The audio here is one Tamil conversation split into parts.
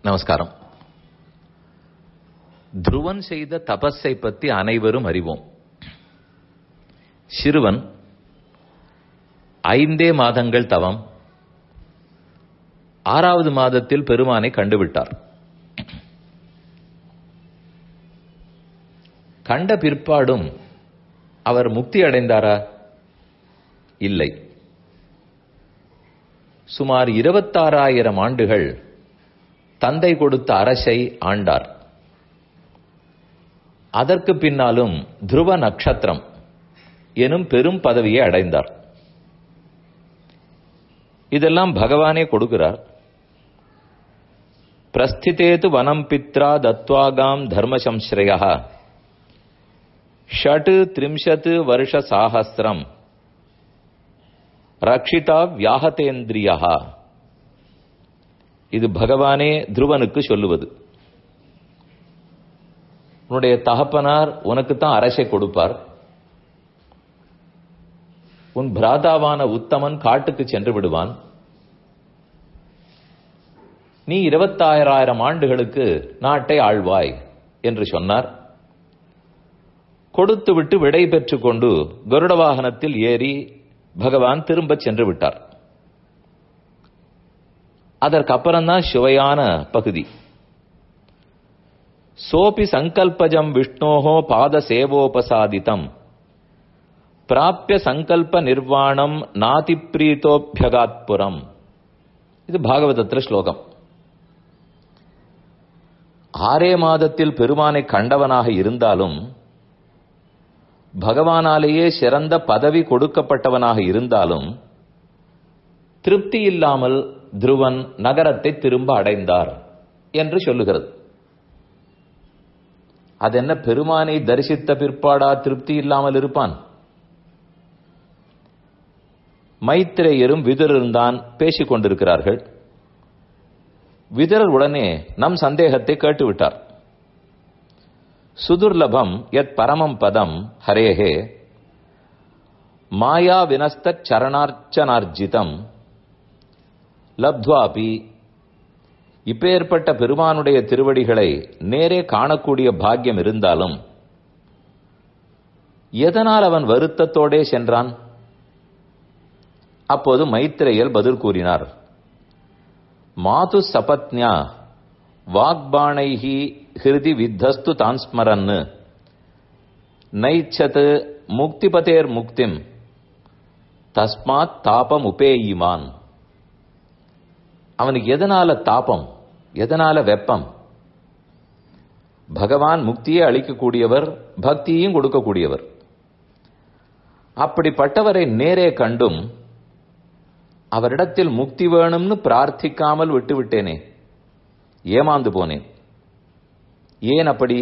நமஸ்காரம் துருவன் செய்த தபஸை பற்றி அனைவரும் அறிவோம் சிறுவன் ஐந்தே மாதங்கள் தவம் ஆறாவது மாதத்தில் பெருமானை கண்டுவிட்டார் கண்ட பிற்பாடும் அவர் முக்தி அடைந்தாரா இல்லை சுமார் இருபத்தாறாயிரம் ஆண்டுகள் தந்தை கொடுத்த அரசை ஆண்டார் அதற்கு பின்னாலும் துருவ நட்சத்திரம் எனும் பெரும் பதவியை அடைந்தார் இதெல்லாம் பகவானே கொடுக்கிறார் பிரஸ்திதேது வனம் பித்ரா தத்வாகாம் தர்மசம்ஸ்ரயா ஷட் திரிம்ஷத் வருஷ சாகசிரம் ரக்ஷிதா வியாகதேந்திரியா இது பகவானே துருவனுக்கு சொல்லுவது உன்னுடைய தகப்பனார் உனக்கு தான் அரசை கொடுப்பார் உன் பிராதாவான உத்தமன் காட்டுக்கு சென்று விடுவான் நீ இருபத்தாயிரம் ஆண்டுகளுக்கு நாட்டை ஆழ்வாய் என்று சொன்னார் கொடுத்துவிட்டு விடை பெற்றுக் கொண்டு கருட வாகனத்தில் ஏறி பகவான் திரும்ப சென்று விட்டார் அதற்கப்புறம்தான் சுவையான பகுதி சோபி சங்கல்பஜம் விஷ்ணோஹோ பாத சேவோபசாதிதம் பிராப்பிய சங்கல்ப நிர்வாணம் நாதி பிரீத்தோபியகாத்புரம் இது பாகவதத்தில் ஸ்லோகம் ஆறே மாதத்தில் பெருமானை கண்டவனாக இருந்தாலும் பகவானாலேயே சிறந்த பதவி கொடுக்கப்பட்டவனாக இருந்தாலும் திருப்தி இல்லாமல் துருவன் நகரத்தை திரும்ப அடைந்தார் என்று சொல்லுகிறது அது என்ன பெருமானை தரிசித்த பிற்பாடா திருப்தி இல்லாமல் இருப்பான் மைத்திரேயரும் விதுரரும் தான் பேசிக் கொண்டிருக்கிறார்கள் விதுரர் உடனே நம் சந்தேகத்தை கேட்டுவிட்டார் சுதுர்லபம் எத் பரமம் பதம் ஹரேஹே மாயா வினஸ்த சரணார்ச்சனார்ஜிதம் லப்துவாபி இப்பேற்பட்ட பெருமானுடைய திருவடிகளை நேரே காணக்கூடிய பாக்கியம் இருந்தாலும் எதனால் அவன் வருத்தத்தோடே சென்றான் அப்போது மைத்திரையல் பதில் கூறினார் மாது சபத்ஞா வாக்பாணைஹி ஹிருதி வித்தஸ்து தான்ஸ்மரன் நைச்சத் முக்திபதேர் முக்திம் தஸ்மாத் தாபம் உபேயிமான் அவனுக்கு எதனால தாபம் எதனால வெப்பம் பகவான் முக்தியை அளிக்கக்கூடியவர் பக்தியையும் கொடுக்கக்கூடியவர் அப்படிப்பட்டவரை நேரே கண்டும் அவரிடத்தில் முக்தி வேணும்னு பிரார்த்திக்காமல் விட்டுவிட்டேனே ஏமாந்து போனேன் ஏன் அப்படி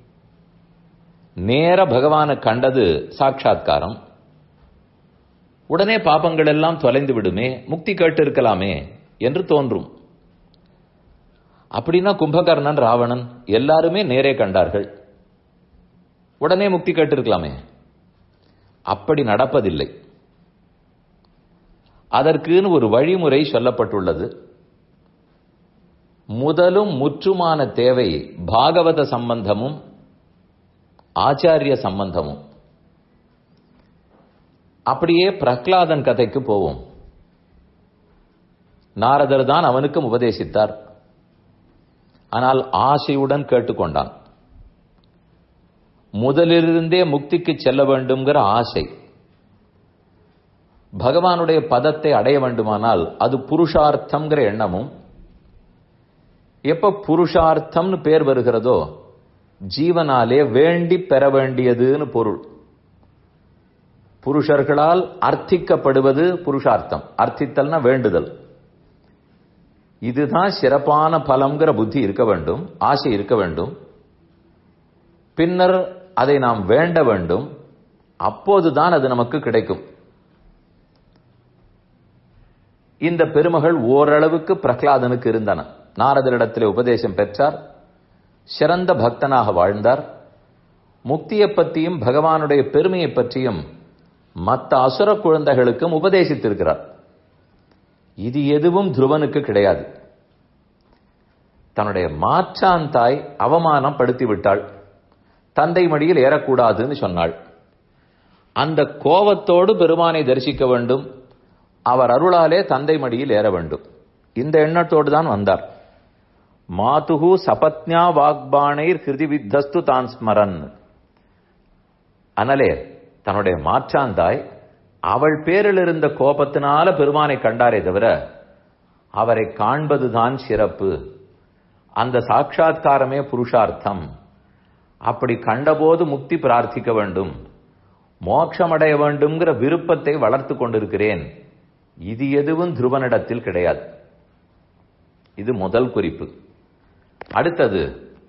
நேர பகவானை கண்டது சாட்சா்காரம் உடனே பாபங்கள் எல்லாம் தொலைந்து விடுமே முக்தி கேட்டு இருக்கலாமே என்று தோன்றும் அப்படின்னா கும்பகர்ணன் ராவணன் எல்லாருமே நேரே கண்டார்கள் உடனே முக்தி கேட்டிருக்கலாமே அப்படி நடப்பதில்லை அதற்குன்னு ஒரு வழிமுறை சொல்லப்பட்டுள்ளது முதலும் முற்றுமான தேவை பாகவத சம்பந்தமும் ஆச்சாரிய சம்பந்தமும் அப்படியே பிரகலாதன் கதைக்கு போவோம் நாரதர் தான் அவனுக்கும் உபதேசித்தார் ஆனால் ஆசையுடன் கேட்டுக்கொண்டான் முதலிலிருந்தே முக்திக்கு செல்ல வேண்டும்ங்கிற ஆசை பகவானுடைய பதத்தை அடைய வேண்டுமானால் அது புருஷார்த்தம்ங்கிற எண்ணமும் எப்ப புருஷார்த்தம்னு பேர் வருகிறதோ ஜீவனாலே வேண்டி பெற வேண்டியதுன்னு பொருள் புருஷர்களால் அர்த்திக்கப்படுவது புருஷார்த்தம் அர்த்தித்தல்னா வேண்டுதல் இதுதான் சிறப்பான பலம்ங்கிற புத்தி இருக்க வேண்டும் ஆசை இருக்க வேண்டும் பின்னர் அதை நாம் வேண்ட வேண்டும் அப்போதுதான் அது நமக்கு கிடைக்கும் இந்த பெருமகள் ஓரளவுக்கு பிரகலாதனுக்கு இருந்தன நாரதரிடத்தில் உபதேசம் பெற்றார் சிறந்த பக்தனாக வாழ்ந்தார் முக்தியை பற்றியும் பகவானுடைய பெருமையை பற்றியும் மற்ற அசுர குழந்தைகளுக்கும் உபதேசித்திருக்கிறார் இது எதுவும் துருவனுக்கு கிடையாது தன்னுடைய மாற்றான் தாய் அவமானம் படுத்தி விட்டாள் தந்தை மடியில் ஏறக்கூடாதுன்னு சொன்னாள் அந்த கோபத்தோடு பெருமானை தரிசிக்க வேண்டும் அவர் அருளாலே தந்தை மடியில் ஏற வேண்டும் இந்த எண்ணத்தோடு தான் வந்தார் மாதுகு சபத்ஞா வாக்பானைர் கிருதி வித்தஸ்து தான் ஸ்மரன் அனலே தன்னுடைய மாற்றாந்தாய் அவள் பேரில் இருந்த கோபத்தினால பெருமானை கண்டாரே தவிர அவரை காண்பதுதான் சிறப்பு அந்த சாட்சா்காரமே புருஷார்த்தம் அப்படி கண்டபோது முக்தி பிரார்த்திக்க வேண்டும் மோட்சமடைய வேண்டும்ங்கிற விருப்பத்தை வளர்த்து கொண்டிருக்கிறேன் இது எதுவும் துருவனிடத்தில் கிடையாது இது முதல் குறிப்பு அடுத்தது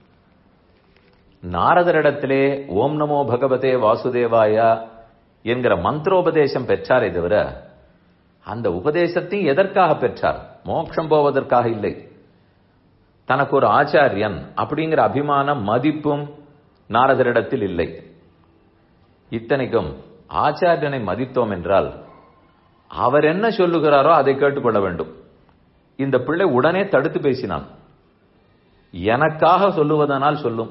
நாரதரிடத்திலே ஓம் நமோ பகவதே வாசுதேவாயா என்கிற மந்திரோபதேசம் பெற்றாரே தவிர அந்த உபதேசத்தையும் எதற்காக பெற்றார் மோட்சம் போவதற்காக இல்லை தனக்கு ஒரு ஆச்சாரியன் அப்படிங்கிற அபிமானம் மதிப்பும் நாரதரிடத்தில் இல்லை இத்தனைக்கும் ஆச்சாரியனை மதித்தோம் என்றால் அவர் என்ன சொல்லுகிறாரோ அதை கேட்டுக்கொள்ள வேண்டும் இந்த பிள்ளை உடனே தடுத்து பேசினான் எனக்காக சொல்லுவதனால் சொல்லும்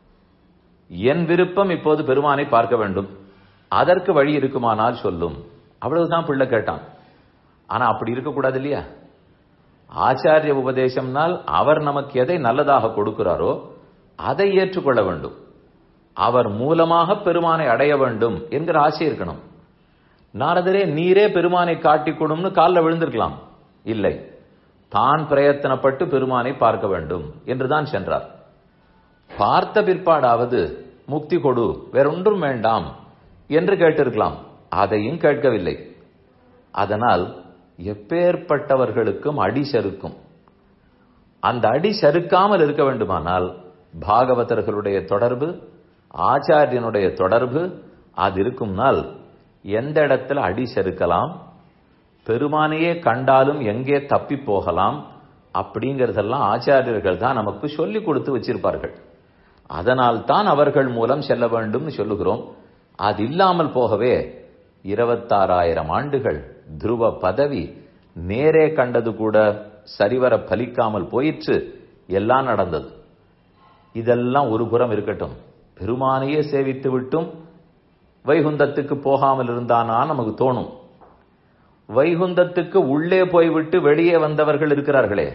என் விருப்பம் இப்போது பெருமானை பார்க்க வேண்டும் அதற்கு வழி இருக்குமானால் சொல்லும் அவ்வளவுதான் பிள்ளை கேட்டான் ஆனா அப்படி இருக்கக்கூடாது இல்லையா ஆச்சாரிய உபதேசம்னால் அவர் நமக்கு எதை நல்லதாக கொடுக்கிறாரோ அதை ஏற்றுக்கொள்ள வேண்டும் அவர் மூலமாக பெருமானை அடைய வேண்டும் என்கிற ஆசை இருக்கணும் நாரதரே நீரே பெருமானை காட்டிக் கொடும்னு காலில் விழுந்திருக்கலாம் இல்லை தான் பிரயத்தனப்பட்டு பெருமானை பார்க்க வேண்டும் என்றுதான் சென்றார் பார்த்த பிற்பாடாவது முக்தி கொடு வேறொன்றும் வேண்டாம் என்று கேட்டிருக்கலாம் அதையும் கேட்கவில்லை அதனால் எப்பேற்பட்டவர்களுக்கும் அடி சறுக்கும் அந்த அடி சறுக்காமல் இருக்க வேண்டுமானால் பாகவதர்களுடைய தொடர்பு ஆச்சாரியனுடைய தொடர்பு அது இருக்கும்னால் எந்த இடத்துல அடி சறுக்கலாம் பெருமானையே கண்டாலும் எங்கே தப்பி போகலாம் அப்படிங்கறதெல்லாம் ஆச்சாரியர்கள் தான் நமக்கு சொல்லிக் கொடுத்து வச்சிருப்பார்கள் அதனால் தான் அவர்கள் மூலம் செல்ல வேண்டும் சொல்லுகிறோம் அது இல்லாமல் போகவே இருபத்தாறாயிரம் ஆண்டுகள் துருவ பதவி நேரே கண்டது கூட சரிவர பலிக்காமல் போயிற்று எல்லாம் நடந்தது இதெல்லாம் ஒரு புறம் இருக்கட்டும் பெருமானையே சேவித்து விட்டும் வைகுந்தத்துக்கு போகாமல் இருந்தானா நமக்கு தோணும் வைகுந்தத்துக்கு உள்ளே போய்விட்டு வெளியே வந்தவர்கள் இருக்கிறார்களே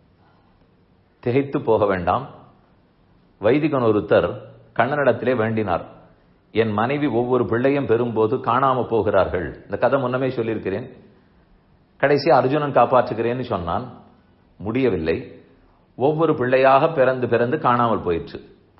திகைத்து போக வேண்டாம் வைதிகன் ஒருத்தர் கண்ணனிடத்திலே வேண்டினார் என் மனைவி ஒவ்வொரு பிள்ளையும் பெறும்போது காணாம போகிறார்கள் இந்த கதை முன்னமே சொல்லியிருக்கிறேன் கடைசி அர்ஜுனன் காப்பாற்றுகிறேன்னு சொன்னான் முடியவில்லை ஒவ்வொரு பிள்ளையாக பிறந்து பிறந்து காணாமல் போயிற்று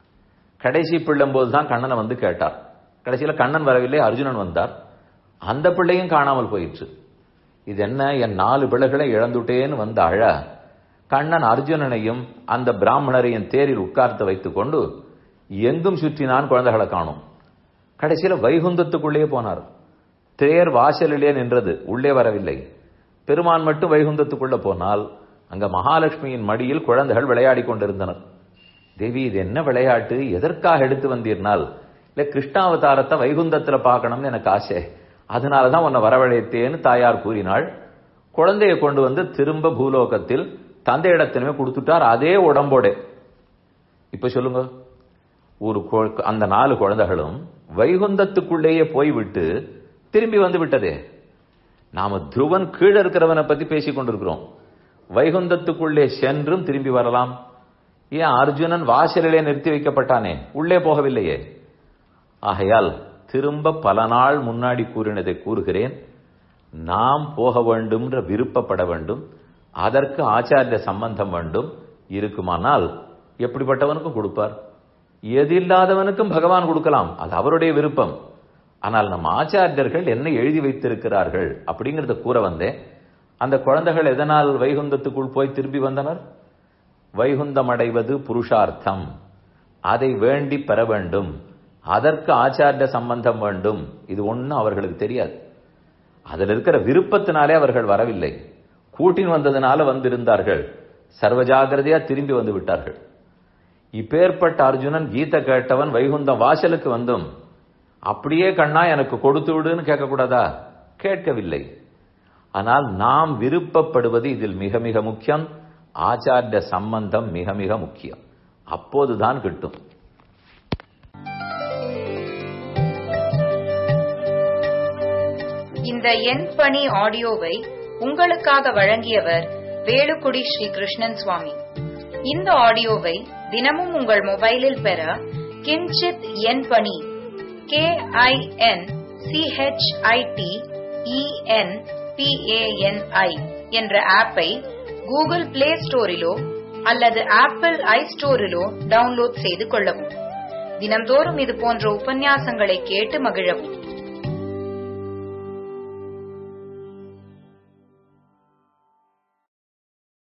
கடைசி பிள்ளும்போது தான் கண்ணனை வந்து கேட்டார் கடைசியில் கண்ணன் வரவில்லை அர்ஜுனன் வந்தார் அந்த பிள்ளையும் காணாமல் போயிற்று இது என்ன என் நாலு பிள்ளைகளை இழந்துட்டேன்னு வந்த அழ கண்ணன் அர்ஜுனனையும் அந்த பிராமணரையும் தேரில் உட்கார்த்து வைத்துக் கொண்டு எங்கும் சுற்றினான் குழந்தைகளை காணும் கடைசியில வைகுந்தத்துக்குள்ளே போனார் தேர் வாசலிலே நின்றது உள்ளே வரவில்லை பெருமான் மட்டும் வைகுந்தத்துக்குள்ள போனால் அங்க மகாலட்சுமியின் மடியில் குழந்தைகள் விளையாடி கொண்டிருந்தனர் தேவி இது என்ன விளையாட்டு எதற்காக எடுத்து வந்தீர்னால் இல்ல கிருஷ்ணாவதாரத்தை வைகுந்தத்துல பார்க்கணும்னு எனக்கு ஆசை அதனாலதான் உன்னை வரவழைத்தேன்னு தாயார் கூறினாள் குழந்தையை கொண்டு வந்து திரும்ப பூலோகத்தில் தந்தையிடத்திலுமே கொடுத்துட்டார் அதே உடம்போட இப்ப சொல்லுங்க ஒரு அந்த நாலு குழந்தைகளும் வைகுந்தத்துக்குள்ளேயே போய்விட்டு திரும்பி வந்து விட்டதே நாம துருவன் கீழே இருக்கிறவனை பத்தி பேசிக் கொண்டிருக்கிறோம் வைகுந்தத்துக்குள்ளே சென்றும் திரும்பி வரலாம் ஏன் அர்ஜுனன் வாசலிலே நிறுத்தி வைக்கப்பட்டானே உள்ளே போகவில்லையே ஆகையால் திரும்ப பல நாள் முன்னாடி கூறினதை கூறுகிறேன் நாம் போக வேண்டும்ன்ற விருப்பப்பட வேண்டும் அதற்கு ஆச்சாரிய சம்பந்தம் வேண்டும் இருக்குமானால் எப்படிப்பட்டவனுக்கும் கொடுப்பார் எது இல்லாதவனுக்கும் பகவான் கொடுக்கலாம் அது அவருடைய விருப்பம் ஆனால் நம் ஆச்சாரியர்கள் என்ன எழுதி வைத்திருக்கிறார்கள் அப்படிங்கறத கூற வந்தேன் அந்த குழந்தைகள் எதனால் வைகுந்தத்துக்குள் போய் திரும்பி வந்தனர் வைகுந்தம் அடைவது புருஷார்த்தம் அதை வேண்டி பெற வேண்டும் அதற்கு ஆச்சாரிய சம்பந்தம் வேண்டும் இது ஒன்றும் அவர்களுக்கு தெரியாது அதில் இருக்கிற விருப்பத்தினாலே அவர்கள் வரவில்லை கூட்டின் வந்ததுனால வந்திருந்தார்கள் சர்வ ஜாகிரதையா திரும்பி வந்து விட்டார்கள் இப்பேற்பட்ட அர்ஜுனன் கீதை கேட்டவன் வைகுந்தம் வாசலுக்கு வந்தும் அப்படியே கண்ணா எனக்கு கொடுத்து விடுன்னு கேட்கக்கூடாதா கேட்கவில்லை ஆனால் நாம் விருப்பப்படுவது இதில் மிக மிக முக்கியம் ஆச்சாரிய சம்பந்தம் மிக மிக முக்கியம் அப்போதுதான் கிட்டும் இந்த எண் பணி ஆடியோவை உங்களுக்காக வழங்கியவர் வேலுக்குடி ஸ்ரீ கிருஷ்ணன் சுவாமி இந்த ஆடியோவை தினமும் உங்கள் மொபைலில் பெற கிஞ்சித் எண் பணி கே ஐ என் சிஹெச்ஐடி இஎன் பிஏஎன்ஐ என்ற ஆப்பை கூகுள் பிளே ஸ்டோரிலோ அல்லது ஆப்பிள் ஐ ஸ்டோரிலோ டவுன்லோட் செய்து கொள்ளவும் தினம்தோறும் இது போன்ற உபன்யாசங்களை கேட்டு மகிழவும்